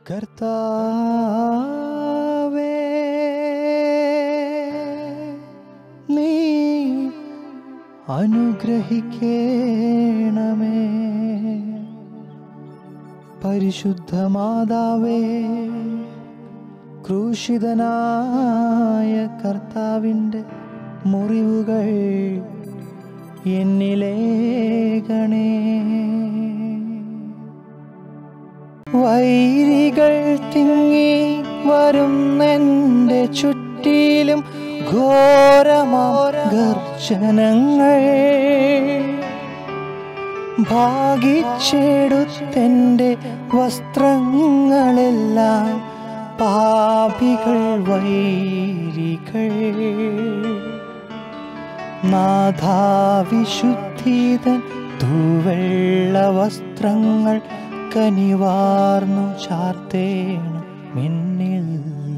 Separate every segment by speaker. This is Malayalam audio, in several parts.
Speaker 1: കർത്താവേ നീ അനുഗ്രഹിക്കണമേ പരിശുദ്ധ മാതാവേ ക്രൂശിതനായ കർത്താവിൻ്റെ മുറിവുകൾ എന്നിലേകണേ വൈരികൾ തിങ്ങി വരുന്നെൻ്റെ ചുറ്റിലും ഘോരമാ ഗർജനങ്ങൾ ഭാഗിച്ചെടുത്തെൻ്റെ വസ്ത്രങ്ങളെല്ലാം പാപികൾ വൈരികൾ നാഥാവിശുദ്ധീതൻ തൂവെള്ള വസ്ത്രങ്ങൾ കനിവാർന്നു ചാർത്തേണം മിന്നിൽ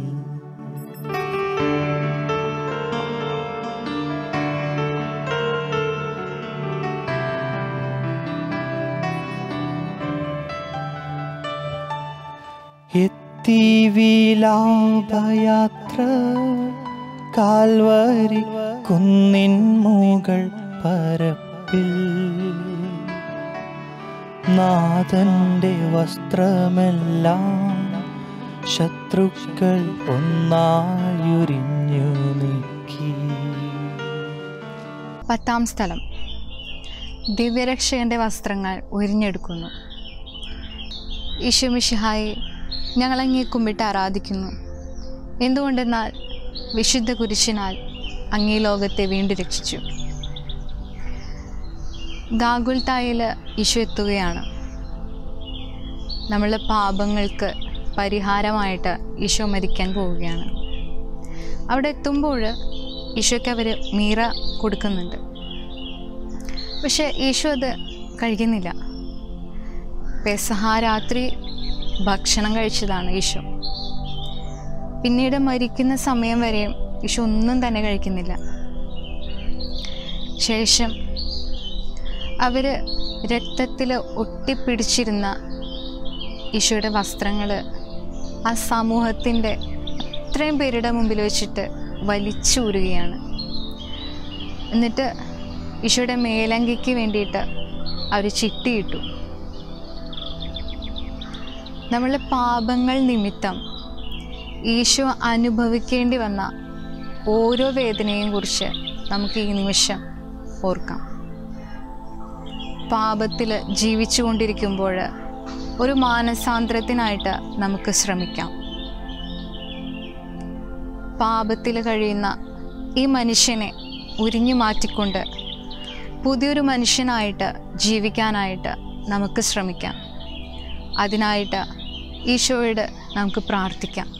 Speaker 1: എത്തി വിലാപയാത്ര കാൽവരി കുന്നിൻ മുകൾ പരപ്പിൽ നാഥന്റെ വസ്ത്രമെല്ലാം ശത്രുക്കൾ ഒന്നായുരിഞ്ഞു നീക്കി
Speaker 2: പത്താം സ്ഥലം ദിവ്യരക്ഷകന്റെ വസ്ത്രങ്ങൾ ഉരിഞ്ഞെടുക്കുന്നു ഈശോമിഷിഹായി ഞങ്ങളങ്ങേ കുമ്പിട്ട് ആരാധിക്കുന്നു എന്തുകൊണ്ടെന്നാൽ വിശുദ്ധ കുരിശിനാൽ അങ്ങേ ലോകത്തെ വീണ്ടും രക്ഷിച്ചു ഗാഗുൽത്തായിൽ ഈശോ എത്തുകയാണ് നമ്മളുടെ പാപങ്ങൾക്ക് പരിഹാരമായിട്ട് ഈശോ മരിക്കാൻ പോവുകയാണ് അവിടെ എത്തുമ്പോൾ ഈശോയ്ക്ക് അവർ മീറ കൊടുക്കുന്നുണ്ട് പക്ഷെ ഈശോ അത് കഴിക്കുന്നില്ല പെസഹ രാത്രി ഭക്ഷണം കഴിച്ചതാണ് ഈശോ പിന്നീട് മരിക്കുന്ന സമയം വരെയും ഈശോ ഒന്നും തന്നെ കഴിക്കുന്നില്ല ശേഷം അവർ രക്തത്തിൽ ഒട്ടിപ്പിടിച്ചിരുന്ന ഈശോയുടെ വസ്ത്രങ്ങൾ ആ സമൂഹത്തിൻ്റെ അത്രയും പേരുടെ മുമ്പിൽ വെച്ചിട്ട് വലിച്ചൂരുകയാണ് എന്നിട്ട് ഈശോയുടെ മേലങ്കിക്ക് വേണ്ടിയിട്ട് അവർ ചിട്ടിയിട്ടു നമ്മളുടെ പാപങ്ങൾ നിമിത്തം ഈശോ അനുഭവിക്കേണ്ടി വന്ന ഓരോ വേദനയും കുറിച്ച് നമുക്ക് ഈ നിമിഷം ഓർക്കാം പാപത്തിൽ ജീവിച്ചു കൊണ്ടിരിക്കുമ്പോൾ ഒരു മാനസാന്തരത്തിനായിട്ട് നമുക്ക് ശ്രമിക്കാം പാപത്തിൽ കഴിയുന്ന ഈ മനുഷ്യനെ ഉരിഞ്ഞു മാറ്റിക്കൊണ്ട് പുതിയൊരു മനുഷ്യനായിട്ട് ജീവിക്കാനായിട്ട് നമുക്ക് ശ്രമിക്കാം അതിനായിട്ട് ഈശോയോട് നമുക്ക് പ്രാർത്ഥിക്കാം